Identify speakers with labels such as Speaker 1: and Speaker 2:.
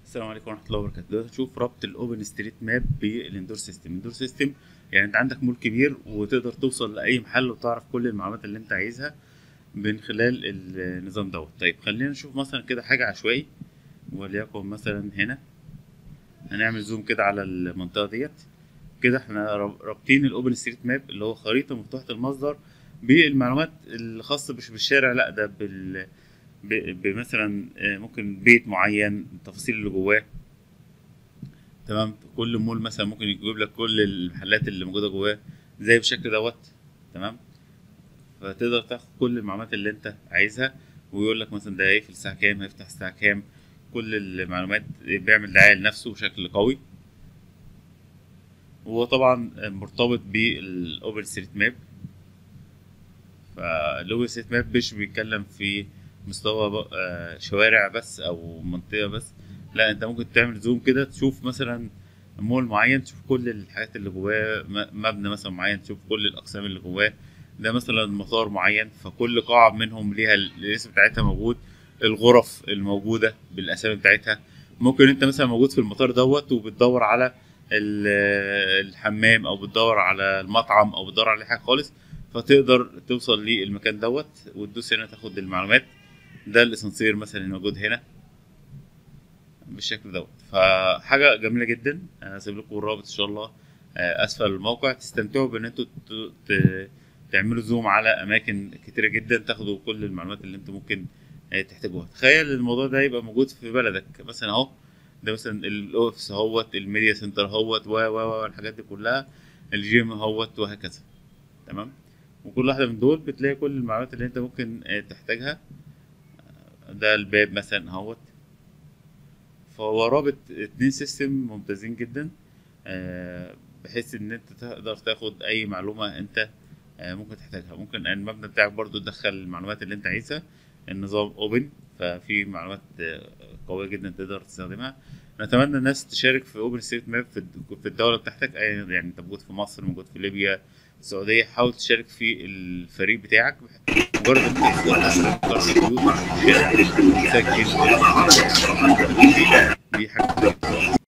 Speaker 1: السلام عليكم ورحمه الله وبركاته دلوقتي هنشوف ربط الاوبن ستريت ماب بالاندور سيستم الاندور سيستم يعني انت عندك مول كبير وتقدر توصل لاي محل وتعرف كل المعلومات اللي انت عايزها من خلال النظام دوت طيب خلينا نشوف مثلا كده حاجه عشوائي وليكن مثلا هنا هنعمل زوم كده على المنطقه ديت كده احنا رابطين الاوبن ستريت ماب اللي هو خريطه مفتوحه المصدر بالمعلومات الخاصه مش بالشارع لا ده بال بمثلا ممكن بيت معين التفاصيل اللي جواه تمام كل مول مثلا ممكن يجيب لك كل المحلات اللي موجوده جواه زي بالشكل دوت تمام فتقدر تاخد كل المعلومات اللي انت عايزها ويقول لك مثلا ده هيقفل الساعه كام هيفتح الساعه كام كل المعلومات بيعمل دعايه لنفسه بشكل قوي وهو طبعا مرتبط بالاوبن ستريت ماب فالاوبن ستريت ماب مش بيتكلم في مستوى شوارع بس او منطقه بس لا انت ممكن تعمل زوم كده تشوف مثلا مول معين تشوف كل الحاجات اللي جواه مبنى مثلا معين تشوف كل الاقسام اللي جواه ده مثلا مطار معين فكل قاعه منهم ليها الاسم بتاعتها موجود الغرف الموجوده بالاسامي بتاعتها ممكن انت مثلا موجود في المطار دوت وبتدور على الحمام او بتدور على المطعم او بتدور على حاجه خالص فتقدر توصل للمكان دوت وتدوس هنا تاخد المعلومات ده الاسانسير مثلا موجود هنا بالشكل دوت فحاجه جميله جدا انا هسيب لكم الرابط ان شاء الله اسفل الموقع تستمتعوا بان انتوا تعملوا زوم على اماكن كتيره جدا تاخدوا كل المعلومات اللي انتوا ممكن تحتاجوها تخيل الموضوع ده يبقى موجود في بلدك مثلا اهو ده مثلا الاوفيس اهوت الميديا سنتر اهوت و و الحاجات دي كلها الجيم اهوت وهكذا تمام وكل واحده من دول بتلاقي كل المعلومات اللي انت ممكن تحتاجها ده الباب مثلا اهوت فهو رابط اتنين سيستم ممتازين جدا بحيث ان انت تقدر تاخد اي معلومة انت ممكن تحتاجها ممكن المبنى بتاعك برضو تدخل المعلومات اللي انت عايزها النظام اوبن ففي معلومات قوية جدا تقدر تستخدمها نتمنى الناس تشارك في اوبن ستريت ماب في الدولة بتاعتك يعني انت موجود في مصر موجود في ليبيا السعودية حاول تشارك في الفريق بتاعك مجرد انت تسجل دي حاجة